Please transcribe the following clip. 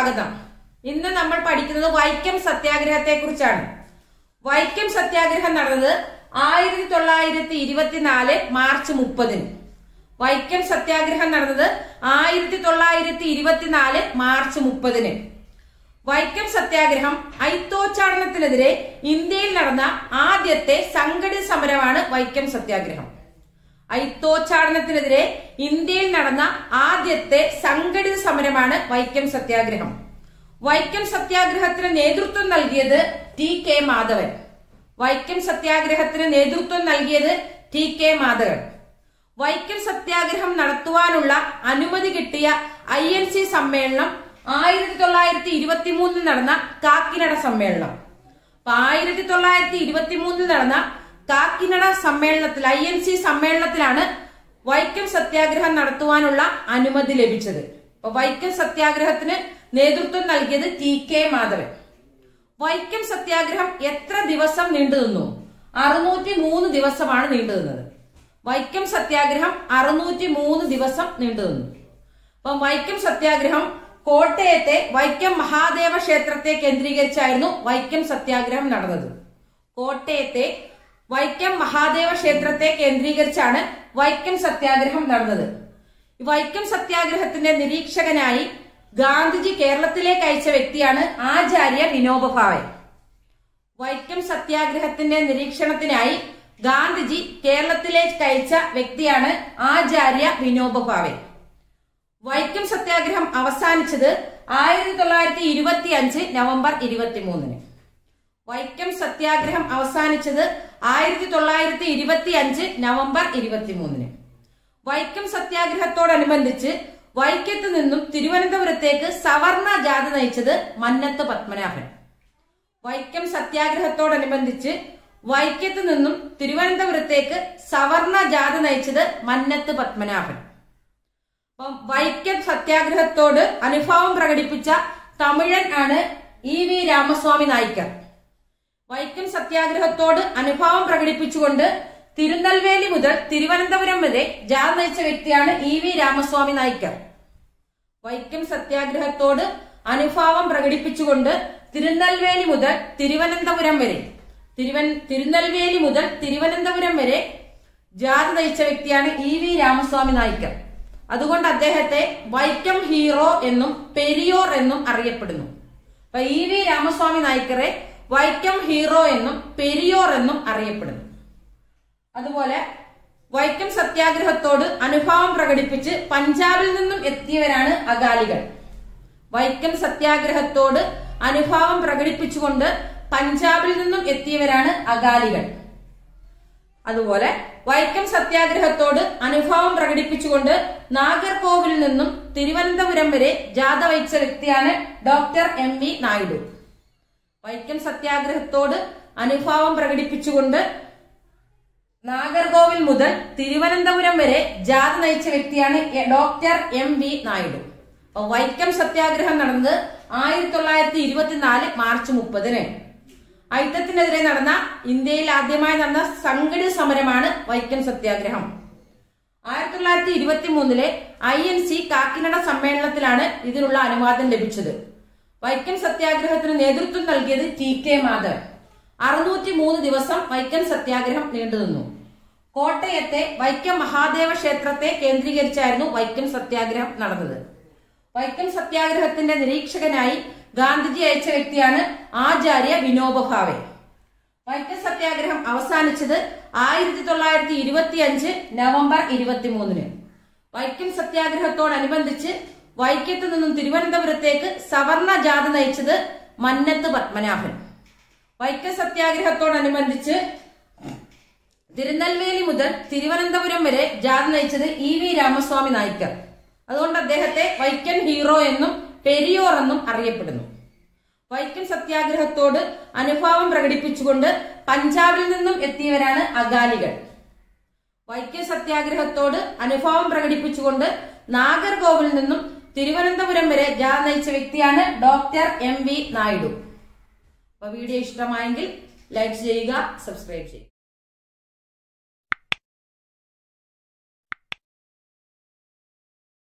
സ്വാഗതം ഇന്ന് നമ്മൾ പഠിക്കുന്നത് വൈക്കം സത്യാഗ്രഹത്തെ കുറിച്ചാണ് വൈക്കം സത്യാഗ്രഹം നടന്നത് ആയിരത്തി തൊള്ളായിരത്തി ഇരുപത്തിനാല് മാർച്ച് മുപ്പതിന് വൈക്കം സത്യാഗ്രഹം നടന്നത് ആയിരത്തി തൊള്ളായിരത്തി ഇരുപത്തിനാല് മാർച്ച് മുപ്പതിന് വൈക്കം സത്യാഗ്രഹം ഐത്തോച്ചാടനത്തിനെതിരെ ഇന്ത്യയിൽ നടന്ന ആദ്യത്തെ സംഘടിത സമരമാണ് വൈക്കം സത്യാഗ്രഹം ഐത്തോച്ചാടനത്തിനെതിരെ ഇന്ത്യയിൽ നടന്ന ആദ്യത്തെ സംഘടിത സമരമാണ് വൈക്കം സത്യാഗ്രഹം വൈക്കം സത്യാഗ്രഹത്തിന് നേതൃത്വം നൽകിയത് ടി കെ മാധവൻ വൈക്കം സത്യാഗ്രഹത്തിന് നേതൃത്വം നൽകിയത് ടി കെ മാധവൻ വൈക്കം സത്യാഗ്രഹം നടത്തുവാനുള്ള അനുമതി കിട്ടിയ ഐ എൻ സി സമ്മേളനം ആയിരത്തി തൊള്ളായിരത്തി ഇരുപത്തി മൂന്നിൽ നടന്ന കാക്കിനട സമ്മേളനം അപ്പൊ ആയിരത്തി തൊള്ളായിരത്തി ഇരുപത്തി മൂന്നിൽ നടന്ന കാക്കിനട സമ്മേളനത്തിൽ ഐ എൻ സി സമ്മേളനത്തിലാണ് വൈക്കം സത്യാഗ്രഹം നടത്തുവാനുള്ള അനുമതി ലഭിച്ചത് അപ്പൊ വൈക്കം സത്യാഗ്രഹത്തിന് നേതൃത്വം നൽകിയത് ടി കെ മാധവൻ വൈക്കം സത്യാഗ്രഹം എത്ര ദിവസം നീണ്ടുനിന്നു അറുന്നൂറ്റി മൂന്ന് ദിവസമാണ് നീണ്ടുനിന്നത് വൈക്കം സത്യാഗ്രഹം അറുന്നൂറ്റി മൂന്ന് ദിവസം നീണ്ടുനിന്നു അപ്പം വൈക്കം സത്യാഗ്രഹം കോട്ടയത്തെ വൈക്കം മഹാദേവ ക്ഷേത്രത്തെ കേന്ദ്രീകരിച്ചായിരുന്നു വൈക്കം സത്യാഗ്രഹം നടന്നത് കോട്ടയത്തെ വൈക്കം മഹാദേവ ക്ഷേത്രത്തെ കേന്ദ്രീകരിച്ചാണ് വൈക്കം സത്യാഗ്രഹം നടന്നത് ഈ വൈക്കം സത്യാഗ്രഹത്തിന്റെ നിരീക്ഷകനായി ഗാന്ധിജി കേരളത്തിലേക്ക് അയച്ച വ്യക്തിയാണ് ആചാര്യ വിനോബ ഭാവെ വൈക്കം സത്യാഗ്രഹത്തിന്റെ നിരീക്ഷണത്തിനായി ഗാന്ധിജി കേരളത്തിലേക്ക് അയച്ച വ്യക്തിയാണ് ആചാര്യ വിനോബ ഭാവെ വൈക്കം സത്യാഗ്രഹം അവസാനിച്ചത് ആയിരത്തി തൊള്ളായിരത്തി ഇരുപത്തി അഞ്ച് നവംബർ ഇരുപത്തി മൂന്നിന് വൈക്കം സത്യാഗ്രഹം അവസാനിച്ചത് ആയിരത്തി തൊള്ളായിരത്തി ഇരുപത്തി അഞ്ച് നവംബർ ഇരുപത്തി മൂന്നിന് വൈക്കം സത്യാഗ്രഹത്തോടനുബന്ധിച്ച് വൈക്കത്ത് നിന്നും തിരുവനന്തപുരത്തേക്ക് സവർണ ജാഥ നയിച്ചത് മന്നത്ത് പത്മനാഭൻ വൈക്കം സത്യാഗ്രഹത്തോടനുബന്ധിച്ച് വൈക്കത്ത് നിന്നും തിരുവനന്തപുരത്തേക്ക് സവർണ ജാഥ നയിച്ചത് മന്നത്ത് പത്മനാഭൻ അപ്പം വൈക്കം സത്യാഗ്രഹത്തോട് അനുഭാവം പ്രകടിപ്പിച്ച തമിഴൻ ആണ് ഇ വി രാമസ്വാമി നായിക്കർ വൈക്കം സത്യാഗ്രഹത്തോട് അനുഭാവം പ്രകടിപ്പിച്ചുകൊണ്ട് തിരുനെൽവേലി മുതൽ തിരുവനന്തപുരം വരെ ജാഥ നയിച്ച വ്യക്തിയാണ് ഇ വി രാമസ്വാമി നായിക്കർ വൈക്കം സത്യാഗ്രഹത്തോട് അനുഭാവം പ്രകടിപ്പിച്ചുകൊണ്ട് തിരുനെൽവേലി മുതൽ തിരുവനന്തപുരം വരെ തിരുവൻ തിരുനെൽവേലി മുതൽ തിരുവനന്തപുരം വരെ ജാഥ നയിച്ച വ്യക്തിയാണ് ഇ വി രാമസ്വാമി നായിക്കർ അതുകൊണ്ട് അദ്ദേഹത്തെ വൈക്കം ഹീറോ എന്നും പെരിയോർ എന്നും അറിയപ്പെടുന്നു അപ്പൊ ഇ വി രാമസ്വാമി നായിക്കറെ വൈക്കം ഹീറോ എന്നും പെരിയോർ എന്നും അറിയപ്പെടുന്നു അതുപോലെ വൈക്കം സത്യാഗ്രഹത്തോട് അനുഭാവം പ്രകടിപ്പിച്ച് പഞ്ചാബിൽ നിന്നും എത്തിയവരാണ് അകാലികൾ വൈക്കം സത്യാഗ്രഹത്തോട് അനുഭാവം പ്രകടിപ്പിച്ചുകൊണ്ട് പഞ്ചാബിൽ നിന്നും എത്തിയവരാണ് അകാലികൾ അതുപോലെ വൈക്കം സത്യാഗ്രഹത്തോട് അനുഭാവം പ്രകടിപ്പിച്ചുകൊണ്ട് നാഗർകോവിലിൽ നിന്നും തിരുവനന്തപുരം വരെ ജാഥ വഹിച്ച വ്യക്തിയാണ് doctor M V Naidu Vaikom സത്യാഗ്രഹത്തോട് അനുഭാവം പ്രകടിപ്പിച്ചുകൊണ്ട് നാഗർകോവിൽ മുതൽ തിരുവനന്തപുരം വരെ ജാഥ നയിച്ച വ്യക്തിയാണ് ഡോക്ടർ എം വി നായിഡു അപ്പൊ വൈക്കം സത്യാഗ്രഹം നടന്നത് ആയിരത്തി തൊള്ളായിരത്തി ഇരുപത്തിനാല് മാർച്ച് മുപ്പതിന് ഐത്തത്തിനെതിരെ നടന്ന ഇന്ത്യയിൽ ആദ്യമായി നടന്ന സംഘടിത സമരമാണ് വൈക്കം സത്യാഗ്രഹം ആയിരത്തി തൊള്ളായിരത്തി ഇരുപത്തി മൂന്നിലെ ഐ എൻ സി കാക്കിനട സമ്മേളനത്തിലാണ് ഇതിനുള്ള അനുവാദം ലഭിച്ചത് വൈക്കം സത്യാഗ്രഹത്തിന് നേതൃത്വം നൽകിയത് ടി കെ മാധവൻ അറുന്നൂറ്റി മൂന്ന് ദിവസം വൈക്കം സത്യാഗ്രഹം നീണ്ടുനിന്നു കോട്ടയത്തെ വൈക്കം മഹാദേവ ക്ഷേത്രത്തെ കേന്ദ്രീകരിച്ചായിരുന്നു വൈക്കം സത്യാഗ്രഹം നടന്നത് വൈക്കം സത്യാഗ്രഹത്തിന്റെ നിരീക്ഷകനായി ഗാന്ധിജി അയച്ച വ്യക്തിയാണ് ആചാര്യ വിനോബ ഭാവെ വൈക്കം സത്യാഗ്രഹം അവസാനിച്ചത് ആയിരത്തി തൊള്ളായിരത്തി ഇരുപത്തി അഞ്ച് നവംബർ ഇരുപത്തി മൂന്നിന് വൈക്കം സത്യാഗ്രഹത്തോടനുബന്ധിച്ച് വൈക്കത്ത് നിന്നും തിരുവനന്തപുരത്തേക്ക് സവർണ ജാഥ നയിച്ചത് മന്നത്ത് പത്മനാഭൻ വൈക്കം സത്യാഗ്രഹത്തോടനുബന്ധിച്ച് തിരുനെൽവേലി മുതൽ തിരുവനന്തപുരം വരെ ജാഥ നയിച്ചത് ഇ വി രാമസ്വാമി നായിക്കർ അതുകൊണ്ട് അദ്ദേഹത്തെ വൈക്കം ഹീറോ എന്നും പെരിയോർ എന്നും അറിയപ്പെടുന്നു വൈക്കം സത്യാഗ്രഹത്തോട് അനുഭാവം പ്രകടിപ്പിച്ചുകൊണ്ട് പഞ്ചാബിൽ നിന്നും എത്തിയവരാണ് അകാലികൾ വൈക്കം സത്യാഗ്രഹത്തോട് അനുഭാവം പ്രകടിപ്പിച്ചുകൊണ്ട് നാഗർകോവിൽ നിന്നും തിരുവനന്തപുരം വരെ ജാഥ നയിച്ച വ്യക്തിയാണ് ഡോക്ടർ എം വി നായിഡു അപ്പൊ വീഡിയോ ഇഷ്ടമായെങ്കിൽ ലൈക്ക് ചെയ്യുക സബ്സ്ക്രൈബ് ചെയ്യുക